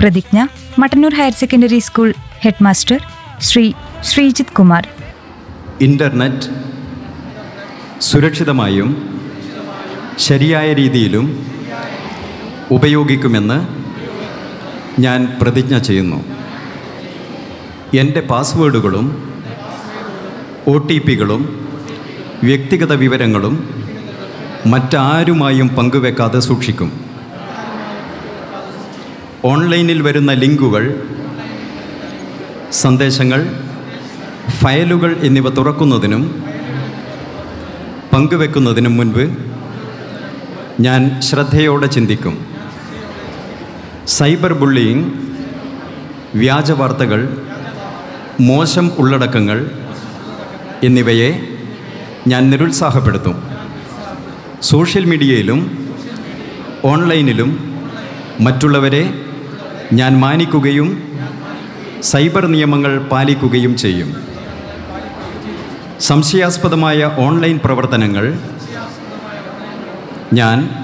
പ്രതിജ്ഞ Mattannur higher secondary school headmaster Shri Sreejith Kumar internet സുരക്ഷിതമായും ശരിയായ രീതിയിലും ഉപയോഗിക്കുമെന്ന് ഞാൻ പ്രതിജ്ഞ ചെയ്യുന്നു എൻ്റെ പാസ്വേഡുകളും ഒ ടി പികളും വ്യക്തിഗത വിവരങ്ങളും മറ്റാരുമായും പങ്കുവെക്കാതെ സൂക്ഷിക്കും ഓൺലൈനിൽ വരുന്ന ലിങ്കുകൾ സന്ദേശങ്ങൾ ഫയലുകൾ എന്നിവ തുറക്കുന്നതിനും പങ്കുവെക്കുന്നതിനും മുൻപ് ഞാൻ ശ്രദ്ധയോടെ ചിന്തിക്കും സൈബർ ബുള്ളിയിങ് വ്യാജ വാർത്തകൾ മോശം ഉള്ളടക്കങ്ങൾ എന്നിവയെ ഞാൻ നിരുത്സാഹപ്പെടുത്തും സോഷ്യൽ മീഡിയയിലും ഓൺലൈനിലും മറ്റുള്ളവരെ ഞാൻ മാനിക്കുകയും സൈബർ നിയമങ്ങൾ പാലിക്കുകയും ചെയ്യും സംശയാസ്പദമായ ഓൺലൈൻ പ്രവർത്തനങ്ങൾ ഞാൻ